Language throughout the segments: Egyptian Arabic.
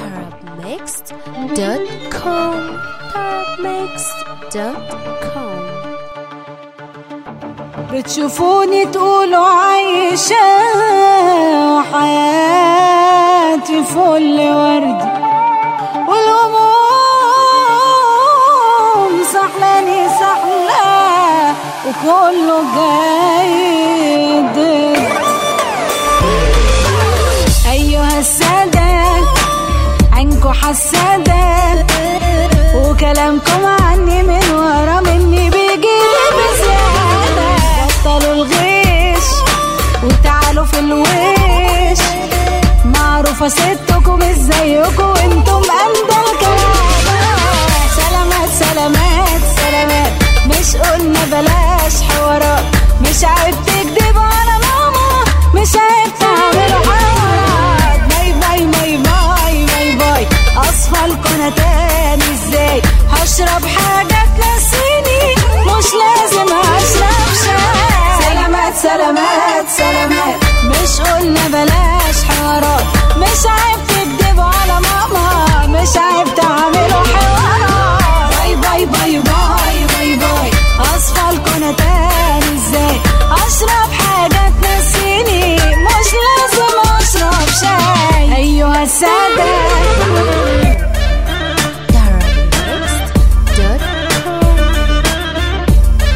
arabmixed.com arabmixed.com بتشوفوني تقولوا عايشة حياتي فل وردي والهموم سحلاني سحلة وكله جاي ضد أيها السادة عينكوا حسادة وكلامكم عني من ورا مني بيجيلي بزيادة بطلوا الغش وتعالوا في الوش معروفة ستكم مش زيكم وانتم أندى الكلام سلامات سلامات سلامات مش قلنا بلاش حوارات مش عيب تكدبوا على ماما مش عيب تعملوا حوارات باي باي باي باي باي باي اصفى انا تاني ازاي هشرب حاجة تنسيني مش لازم اشرب شاي سلامات سلامات سلامات مش قلنا بلاش حوارات مش عيب تكدبوا على ماما مش عيب تعملوا حوارات باي باي باي باي باي باي اصفى انا تاني ازاي اشرب حاجة تنسيني مش لازم اشرب شاي ايها السادة arabmixed.com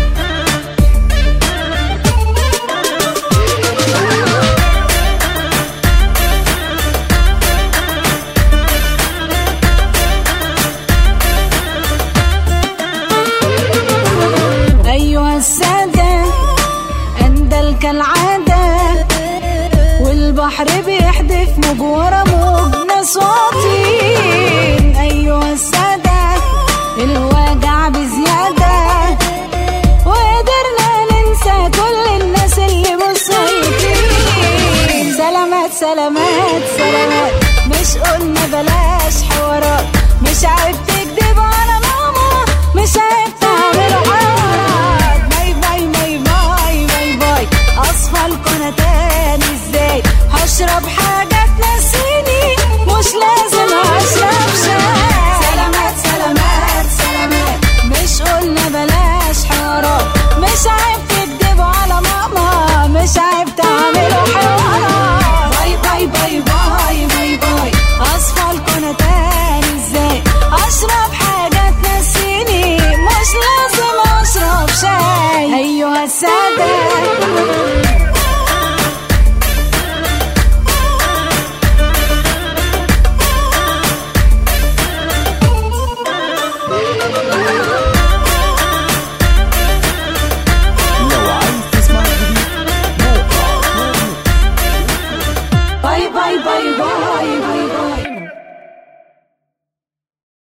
أيها السادة أندل كالعادة والبحر بيحدف موج ورا موج ناس واطين أيها السادة الوجع بزيادة وقدرنا ننسى كل الناس اللي مسيطرين سلامات سلامات سلامات مش قلنا بلاش حوارات مش عيب تكدبوا على ماما مش عيب تعملوا حوارات باي باي باي باي باي باي اصفى انا تاني ازاي هشرب حاجة تنسيني مش لازم اشرب شاي سلامات سلامات سلامات مش قلنا بلاش حوارات مش عيب تكدبوا على ماما مش عيب تعملوا حوارات باي باي باي باي باي باي اصفى انا تاني ازاي اشرب حاجة تنسيني مش لازم اشرب شاي ايها السادة لو عايز تسمع جديد موقع باي باي باي باي